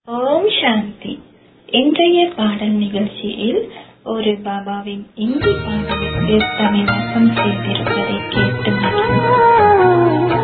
ஓம் சாந்தி இன்றைய பாடல் நிகழ்ச்சியில் ஒரு பாபாவின் இந்தி பாடலுக்கு தமிழாக்கம் செய்திருப்பதை கேட்டு மகிழ்வோம்.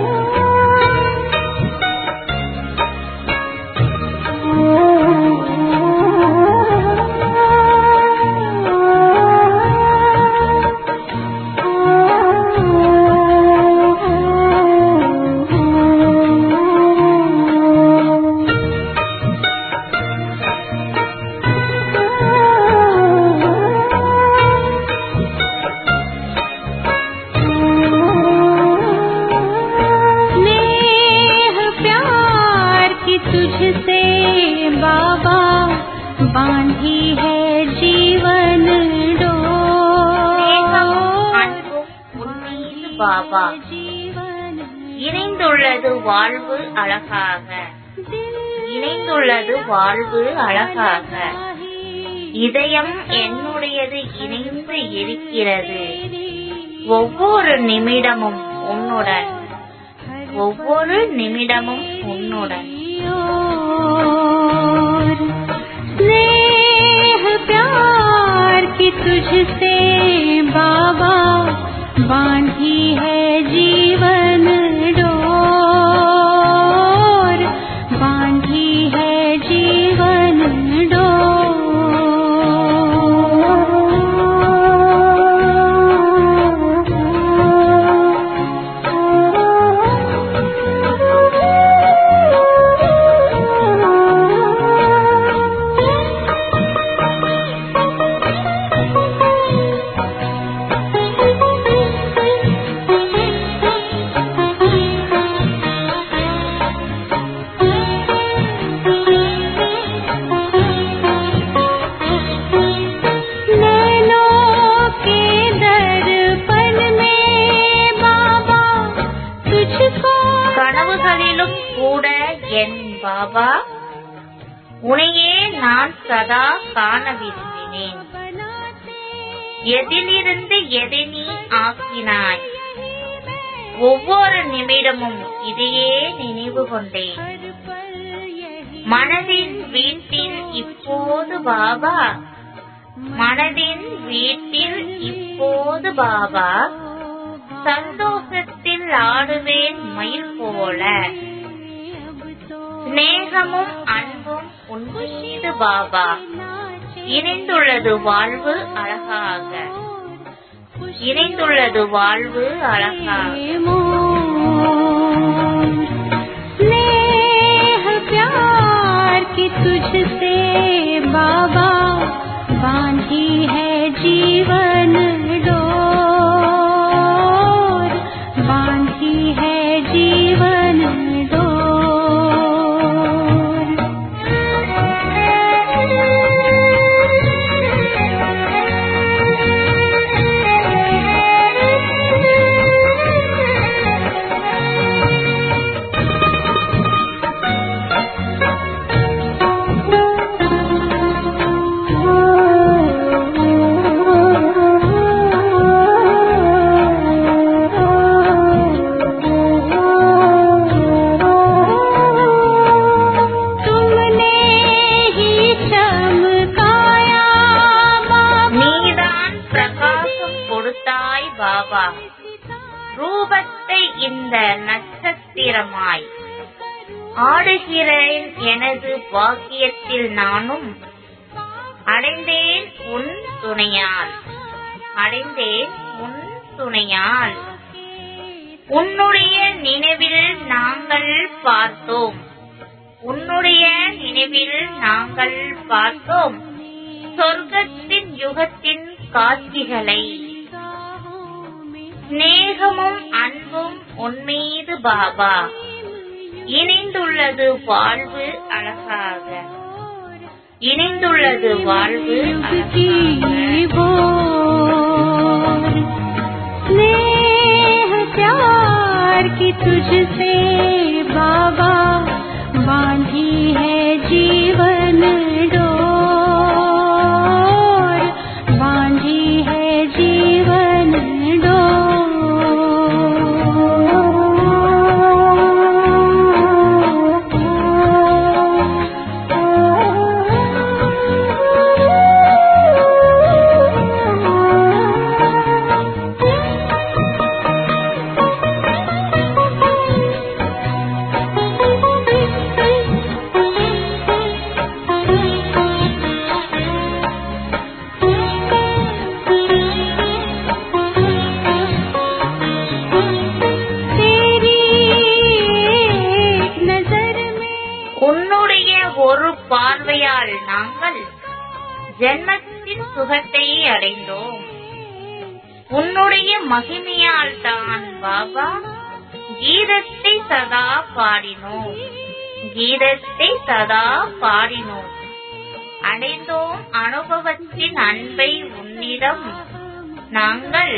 स्नेह प्यार की तुझसे बाबा बांधी है जीवन நேசமும் डोर அன்பும் உன்மீது பாபா जीवन இணைந்துள்ளது வாழ்வு அழகாக இணைந்துள்ளது வாழ்வு அழகாக இதயம் என்னுடையது இணைந்து இருக்கிறது ஒவ்வொரு நிமிடமும் உன்னுடன் ஒவ்வொரு நிமிடமும் உன்னுடன் और स्नेह प्यार की तुझसे बाबा बांधी है जीवन डोर बांधी है जीवन नैनों के दर्पण में बाबा तुझको கனவுகளிலும் கூட என் பாபா உனையே நான் சதா காண விரும்பினேன் எதிலிருந்து எதை நீ ஆக்கினாய் ஒவ்வொரு நிமிடமும் இதையே நினைவு கொண்டேன் மனதின் வீட்டில் இப்போது பாபா மனதின் வீட்டில் இப்போது பாபா சந்தோஷத்தில் ஆடுவேன் மயில் போல சிநேகமும் அன்பும் உன் மீது பாபா இணைந்துள்ளது வாழ்வு அழகாக இணைந்துள்ளது வாழ்வு அழகாக स्नेह प्यार की तुझसे बाबा बांधी है जीवन डोर बांधी है जीवन तुमने ही चमकाया बाबा நீதான் பிரகாசம் கொடுத்தாய் பாபா ரூபத்தை இந்த நட்சத்திரமாய் ஆடுகிறேன் எனது பாக்கியத்தில் நானும் அடைந்தேன் உன் துணையால் அடைந்தேன் உன் துணையால் உன்னுடைய நினைவில் நாங்கள் பார்த்தோம் உன்னுடைய நினைவில் நாங்கள் பார்த்தோம் சொர்க்கத்தின் யுகத்தின் காட்சிகளை சிநேகமும் அன்பும் உன்மீது பாபா இணைந்துள்ளது வாழ்வு அழகாக இணைந்துள்ளது வாழ்வு युग அழகாக की बोर स्नेह प्यार की तुझसे बाबा बांधी है जीवन डोर बांधी है जीवन डोर உன்னுடைய ஒரு பார்வையால் நாங்கள் ஜென்மத்தின் சுகத்தை அடைந்தோம் உன்னுடைய மகிமையால் தான் பாபா கீதத்தை சதா பாடினோம் கீதத்தை சதா பாடினோம் அடைந்தோம் அனுபவத்தின் அன்பை உன்னிடம் நாங்கள்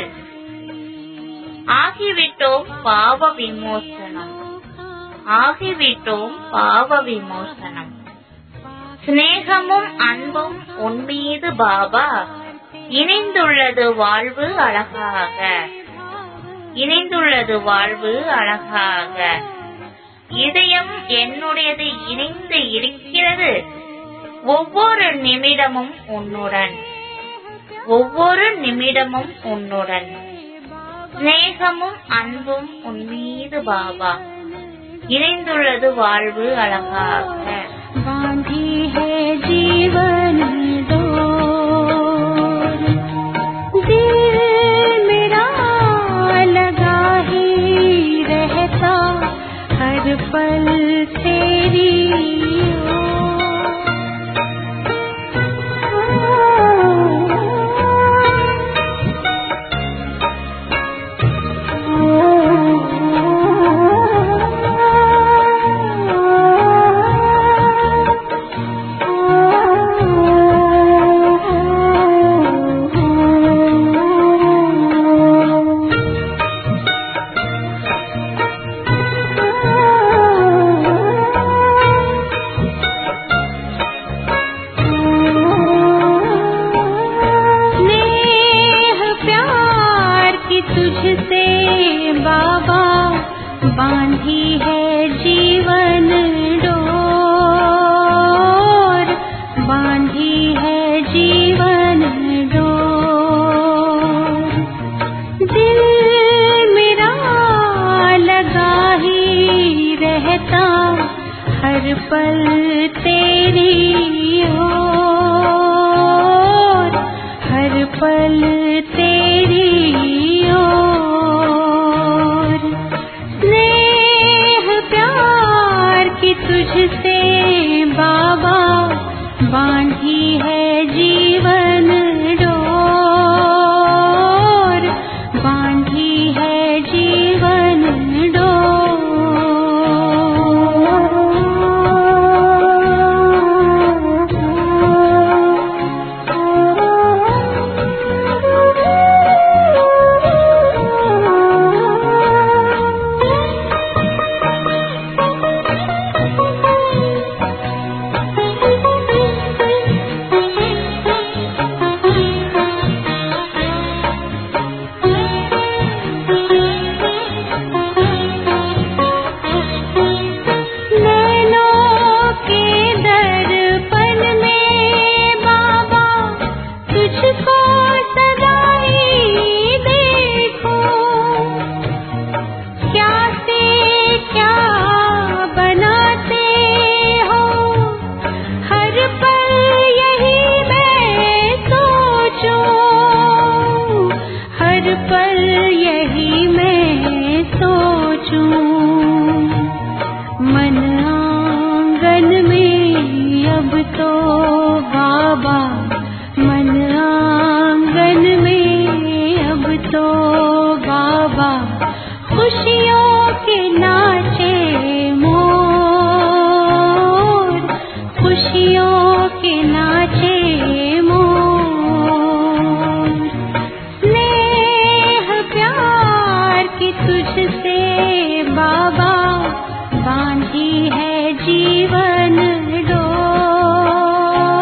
ஆகிவிட்டோம் பாவ விமோசனம் ஆகிவிட்டோம் பாவ விமோசனம் சிநேகமும் அன்பும் உன்மீது பாபா இணைந்துள்ளது வாழ்வு அழகாக இணைந்துள்ளது வாழ்வு அழகாக இதயம் என்னுடையது இணைந்து இருக்கிறது ஒவ்வொரு நிமிடமும் உன்னுடன் ஒவ்வொரு நிமிடமும் உன்னுடன் சிநேகமும் அன்பும் உன்மீது பாபா இணைந்துள்ளது வாழ்வு அழகாக बांधी है जीवन डोर दिल मेरा लगा ही रहता हर पल तेरी स्नेह प्यार की तुझसे बाबा बांधी है जीवन डोर बांधी है जीवन डोर दिल मेरा लगा ही रहता हर पल तेरी ओर हर पल तेरी ओर स्नेह प्यार की तुझसे बाबा बांधी है जीवन डोर बांधी है जीवन नैनों के दर्पण में बाबा तुझको सदा ही देखो क्या से क्या बनाते हो हर पल यही मैं सोचूं हर पल यही मैं सोचूं मन आंगन में अब तो बाबा मन आंगन में अब तो बाबा खुशियों के नाचे मोर खुशियों के नाचे मोर स्नेह प्यार की तुझसे बाबा बांधी है जीवन डोर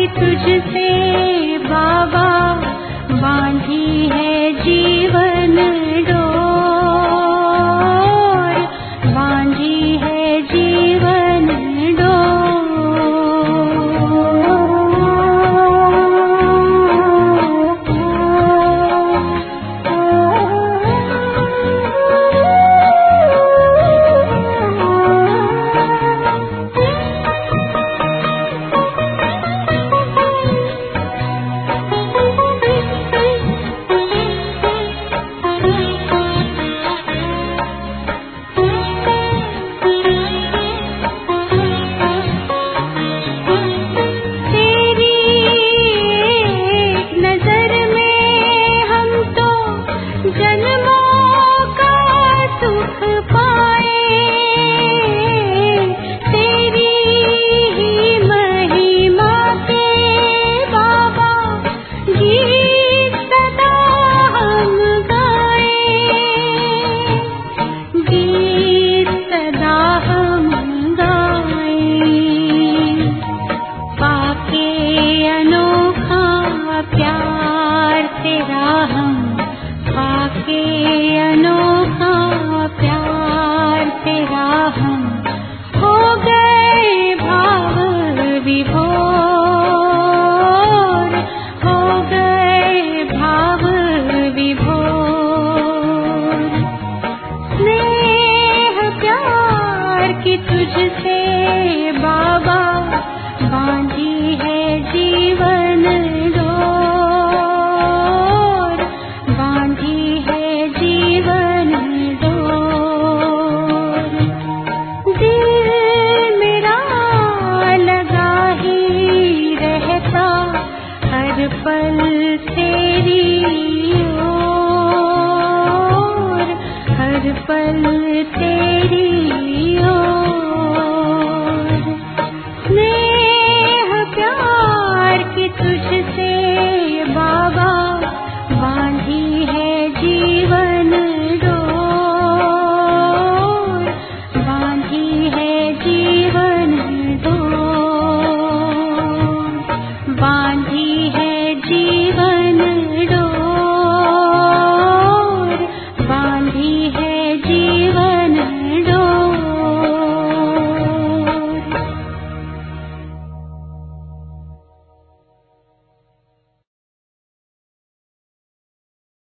तुझसे